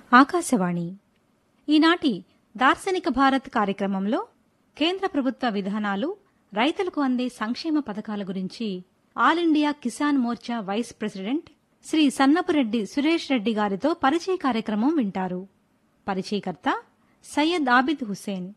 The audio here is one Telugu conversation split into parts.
ఆకాశవాణి ఈనాటి దార్శనిక భారత్ కార్యక్రమంలో కేంద్ర ప్రభుత్వ విధానాలు రైతులకు అందే సంక్షేమ పథకాల గురించి all India Kisan Morcha vice president Shri Sannapureddy Suresh Reddy గారితో పరిచయ కార్యక్రమం వింటారు పరిచయకర్త సయ్యద్ ఆబిద్ హుసేన్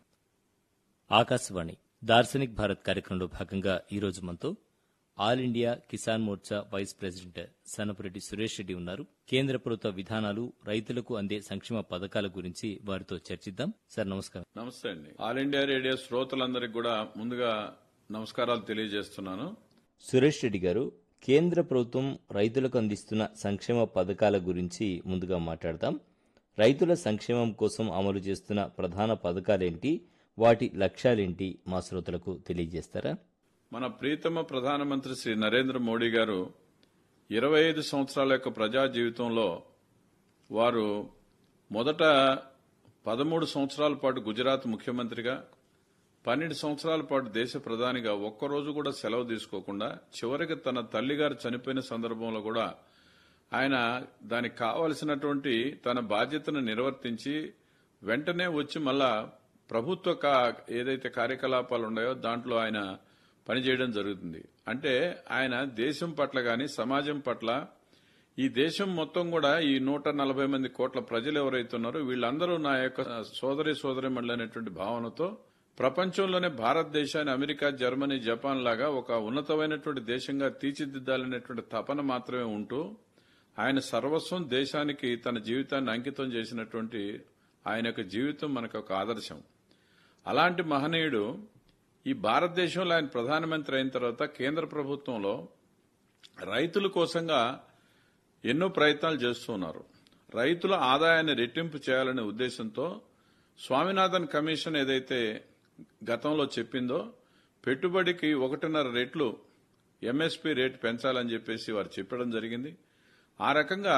ఆకాశవాణి దార్శనిక్ భారత్ కార్యక్రమంలో భాగంగా ఈరోజు మనతో all India Kisan Morcha vice president Sannapureddy Suresh Reddy ఉన్నారు కేంద్ర ప్రభుత్వ విధానాలు రైతులకు అందే సంక్షేమ పథకాల గురించి వారితో చర్చిద్దాం సార్ నమస్కారం నమస్తే అండి ఆల్ ఇండియా రేడియో శ్రోతలందరికీ కూడా ముందుగా నమస్కారాలు తెలియజేస్తున్నాను సురేష్ రెడ్డి గారు కేంద్ర ప్రభుత్వం రైతులకు అందిస్తున్న సంక్షేమ పథకాల గురించి ముందుగా మాట్లాడదాం రైతుల సంక్షేమం కోసం అమలు చేస్తున్న ప్రధాన పథకాలేంటి వాటి లక్ష్యాలేంటి మా శ్రోతలకు తెలియజేస్తారా మన ప్రీతమ ప్రధానమంత్రి శ్రీ నరేంద్ర మోడీ గారు ఇరవై ఐదు సంవత్సరాల యొక్క ప్రజా జీవితంలో వారు మొదట పదమూడు సంవత్సరాల పాటు గుజరాత్ ముఖ్యమంత్రిగా పన్నెండు సంవత్సరాల పాటు దేశ ప్రధానిగా ఒక్కరోజు కూడా సెలవు తీసుకోకుండా చివరికి తన తల్లిగారు చనిపోయిన సందర్భంలో కూడా ఆయన దానికి కావలసినటువంటి తన బాధ్యతను నిర్వర్తించి వెంటనే వచ్చి మళ్ళా ప్రభుత్వ కా- ఏదైతే కార్యకలాపాలు ఉన్నాయో దాంట్లో ఆయన పనిచేయడం జరుగుతుంది అంటే ఆయన దేశం పట్ల గాని సమాజం పట్ల ఈ దేశం మొత్తం కూడా ఈ నూట నలభై మంది కోట్ల ప్రజలు ఎవరైతే ఉన్నారో వీళ్ళందరూ నా యొక్క సోదరి సోదరి అనేటువంటి భావనతో ప్రపంచంలోనే భారతదేశాన్ని అమెరికా జర్మనీ జపాన్ లాగా ఒక ఉన్నతమైనటువంటి దేశంగా తీర్చిదిద్దాలనేటువంటి తపన మాత్రమే ఉంటూ ఆయన సర్వస్వం దేశానికి తన జీవితాన్ని అంకితం చేసినటువంటి ఆయన యొక్క జీవితం మనకు ఒక ఆదర్శం అలాంటి మహనీయుడు ఈ భారతదేశంలో ఆయన ప్రధానమంత్రి అయిన తర్వాత కేంద్ర ప్రభుత్వంలో రైతుల కోసంగా ఎన్నో ప్రయత్నాలు చేస్తున్నారు రైతుల ఆదాయాన్ని రెట్టింపు చేయాలనే ఉద్దేశంతో స్వామినాథన్ కమిషన్ ఏదైతే గతంలో చెప్పిందో పెట్టుబడికి ఒకటిన్నర రెట్లు ఎంఎస్పీ రేటు పెంచాలని చెప్పేసి వారు చెప్పడం జరిగింది ఆ రకంగా